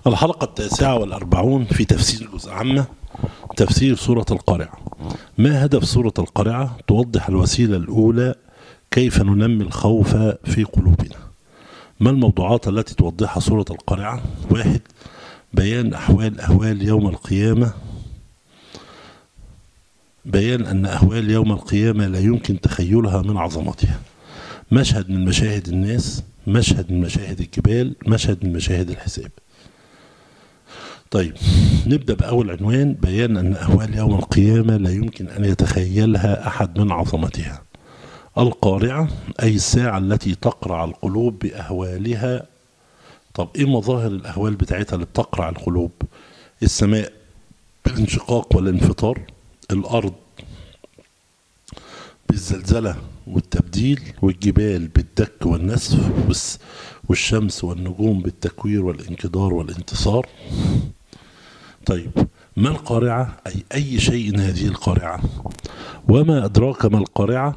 الحلقة التاسعة والأربعون في تفسير جزء عامة تفسير سورة القارعة ما هدف سورة القارعة توضح الوسيلة الأولى كيف ننمي الخوف في قلوبنا ما الموضوعات التي توضحها سورة القارعة واحد بيان أحوال أهوال يوم القيامة بيان أن أهوال يوم القيامة لا يمكن تخيلها من عظمتها مشهد من مشاهد الناس مشهد من مشاهد الجبال مشهد من مشاهد الحساب طيب نبدأ بأول عنوان بيان أن أهوال يوم القيامة لا يمكن أن يتخيلها أحد من عظمتها القارعة أي الساعة التي تقرع القلوب بأهوالها طب إيه مظاهر الأهوال بتاعتها اللي بتقرع القلوب السماء بالانشقاق والانفطار الأرض بالزلزلة والتبديل والجبال بالدك والنسف والشمس والنجوم بالتكوير والانكدار والانتصار طيب ما القارعة أي أي شيء هذه القارعة وما أدراك ما القارعة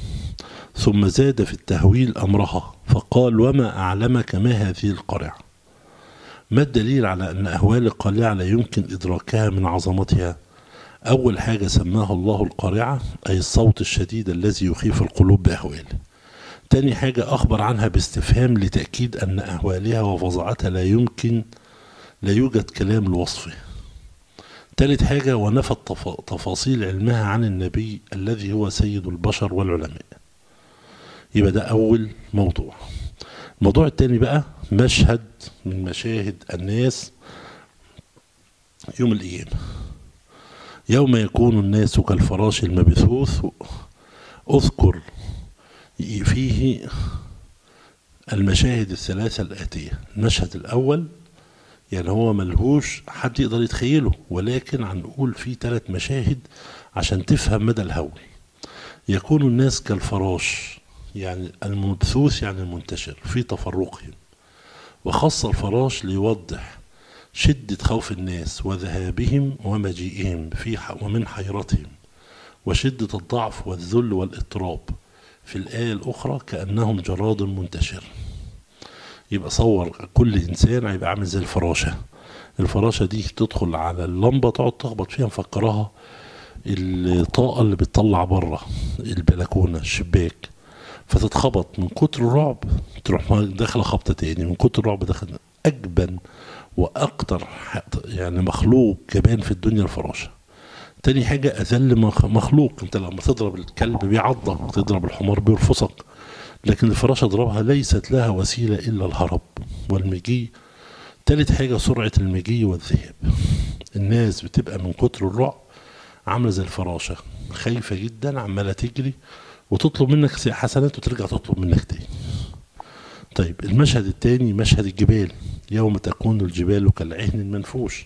ثم زاد في التهويل أمرها فقال وما أعلمك ما هذه القارعة ما الدليل على أن أهوال القارعة لا يمكن إدراكها من عظمتها أول حاجة سماها الله القارعة أي الصوت الشديد الذي يخيف القلوب بأهواله تاني حاجة أخبر عنها باستفهام لتأكيد أن أهوالها وفظاعتها لا يمكن لا يوجد كلام لوصفه تالت حاجة ونفت تفاصيل علمها عن النبي الذي هو سيد البشر والعلماء يبقى ده أول موضوع الموضوع التاني بقى مشهد من مشاهد الناس يوم القيامة يوم يكون الناس كالفراش المبثوث أذكر فيه المشاهد الثلاثة الآتية المشهد الأول يعني هو ملهوش حد يقدر يتخيله ولكن هنقول فيه ثلاث مشاهد عشان تفهم مدى الهول يكون الناس كالفراش يعني المبثوث يعني المنتشر في تفرقهم وخص الفراش ليوضح شدة خوف الناس وذهابهم ومجيئهم في ومن حيرتهم وشدة الضعف والذل والاضطراب في الآية الأخرى كأنهم جراد منتشر يبقى صور كل إنسان هيبقى عامل زي الفراشة الفراشة دي تدخل على اللمبة تقعد تخبط فيها مفكراها الطاقة اللي بتطلع بره البلكونة الشباك فتتخبط من كتر الرعب تروح داخلة خبطة تاني من كتر الرعب داخل أجبن وأكتر يعني مخلوق جبان في الدنيا الفراشة تاني حاجة أذل مخلوق أنت لما تضرب الكلب بيعضك تضرب الحمار بيرفصك لكن الفراشة ضربها ليست لها وسيلة إلا الهرب والمجي تالت حاجة سرعة المجي والذهاب الناس بتبقى من كتر الرعب عاملة زي الفراشة خايفة جدا عمالة تجري وتطلب منك حسنات وترجع تطلب منك تاني طيب المشهد التاني مشهد الجبال يوم تكون الجبال كالعهن المنفوش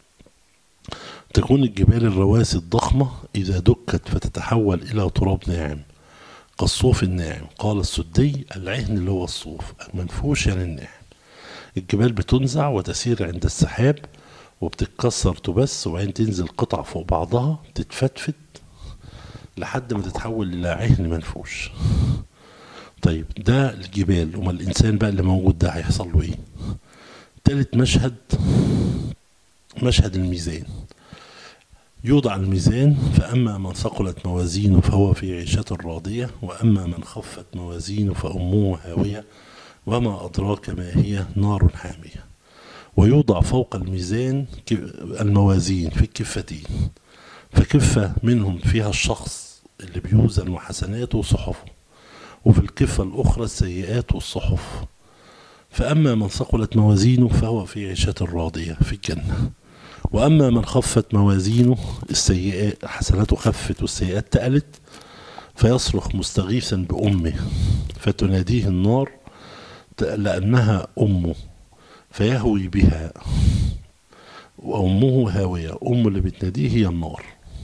تكون الجبال الرواسي الضخمة إذا دكت فتتحول إلى تراب ناعم كالصوف الناعم قال السدي العهن اللي هو الصوف المنفوش يعني الناعم الجبال بتنزع وتسير عند السحاب وبتتكسر تبس وبعدين تنزل قطع فوق بعضها تتفتفت لحد ما تتحول إلى عهن منفوش طيب ده الجبال وما الإنسان بقى اللي موجود ده هيحصل له إيه تالت مشهد مشهد الميزان يوضع الميزان فأما من ثقلت موازينه فهو في عيشة راضية وأما من خفت موازينه فأمه هاوية وما أدراك ما هي نار حامية ويوضع فوق الميزان الموازين في الكفتين فكفة منهم فيها الشخص اللي بيوزن وحسناته وصحفه وفي الكفة الأخرى السيئات والصحف فأما من ثقلت موازينه فهو في عيشة راضية في الجنة وأما من خفت موازينه السيئات حسناته خفت والسيئات تقلت فيصرخ مستغيثا بأمه فتناديه النار لأنها أمه فيهوي بها وأمه هاوية أم اللي بتناديه هي النار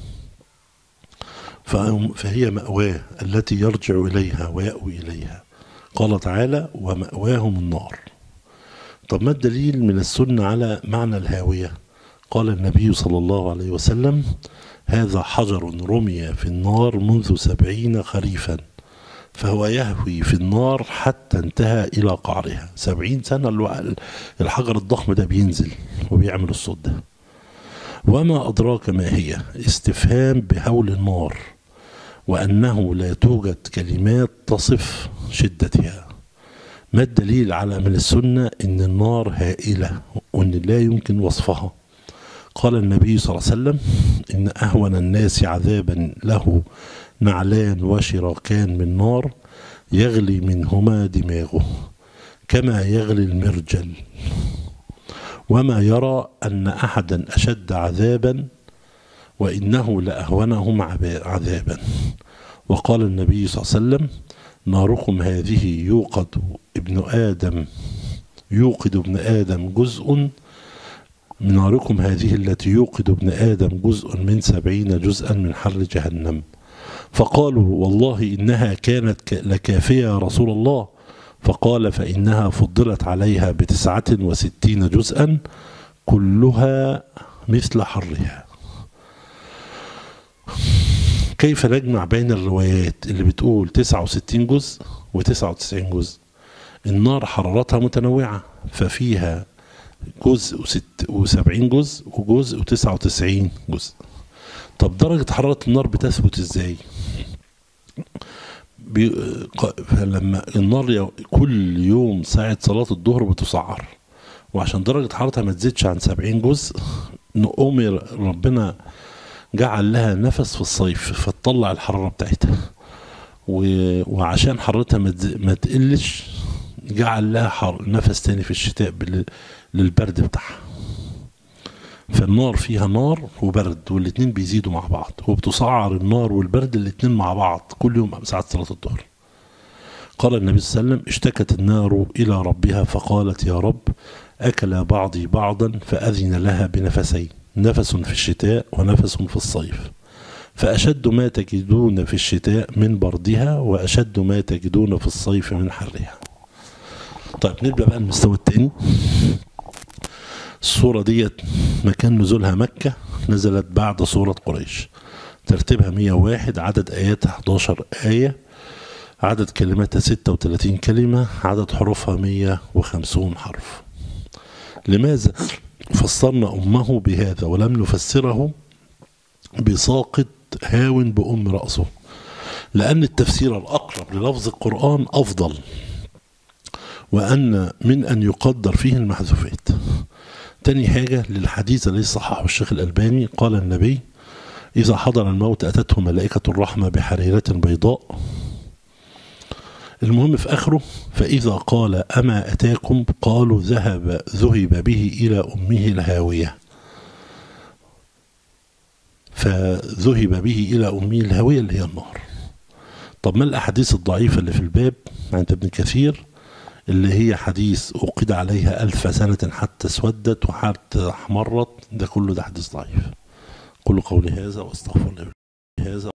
فهي مأواه التي يرجع إليها ويأوي إليها قال تعالى ومأواهم النار طب ما الدليل من السنة على معنى الهاوية قال النبي صلى الله عليه وسلم هذا حجر رمي في النار منذ سبعين خريفا فهو يهوي في النار حتى انتهى إلى قعرها سبعين سنة الو- الحجر الضخم ده بينزل وبيعمل الصوت ده وما أدراك ما هي استفهام بهول النار وأنه لا توجد كلمات تصف شدتها ما الدليل على من السنة إن النار هائلة وإن لا يمكن وصفها قال النبي صلى الله عليه وسلم إن أهون الناس عذابا له نعلان وشراكان من نار يغلي منهما دماغه كما يغلي المرجل وما يرى أن أحدا أشد عذابا وإنه لأهونهم عبا- عذابا وقال النبي صلى الله عليه وسلم ناركم هذه يوقد ابن آدم يوقد ابن آدم جزء من ناركم هذه التي يوقد ابن آدم جزء من سبعين جزءا من حر جهنم فقالوا والله إنها كانت ك- لكافية يا رسول الله فقال فإنها فضلت عليها بتسعة وستين جزءا كلها مثل حرها كيف نجمع بين الروايات اللي بتقول 69 جزء و99 جزء النار حرارتها متنوعة ففيها جزء وست وسبعين جزء وجزء وتسعة وتسعين جزء طب درجة حرارة النار بتثبت ازاي بي... ق- فلما النار يو- كل يوم ساعة صلاة الظهر بتسعر وعشان درجة حرارتها ما تزيدش عن سبعين جزء نقوم ربنا جعل لها نفس في الصيف فتطلع الحرارة بتاعتها و... وعشان حرارتها ما, تز... ما تقلش جعل لها حر... نفس تاني في الشتاء بال... للبرد بتاعها فالنار فيها نار وبرد والاتنين بيزيدوا مع بعض وبتسعر النار والبرد الاتنين مع بعض كل يوم ساعة صلاة الظهر قال النبي صلى الله عليه وسلم اشتكت النار إلى ربها فقالت يا رب أكل بعضي بعضا فأذن لها بنفسين نفس في الشتاء ونفس في الصيف فأشد ما تجدون في الشتاء من بردها وأشد ما تجدون في الصيف من حرها طيب نبدأ بقى المستوى التاني الصورة ديت مكان نزولها مكة نزلت بعد سورة قريش ترتيبها 101 عدد آياتها 11 آية عدد كلماتها 36 كلمة عدد حروفها 150 حرف لماذا فسرنا أمه بهذا ولم نفسره بساقط هاو بأم رأسه لأن التفسير الأقرب للفظ القرآن أفضل وأن من أن يقدر فيه المحذوفات تاني حاجة للحديث الذي صححه الشيخ الألباني قال النبي إذا حضر الموت أتته ملائكة الرحمة بحريرة بيضاء المهم في آخره فإذا قال أما أتاكم قالوا ذهب ذهب به إلى أمه الهاوية فذهب به إلى أمه الهاوية اللي هي النار طب ما الأحاديث الضعيفة اللي في الباب عند ابن كثير اللي هي حديث أوقد عليها ألف سنة حتى اسودت وحتى احمرت ده كله ده حديث ضعيف كل قولي هذا واستغفر الله هذا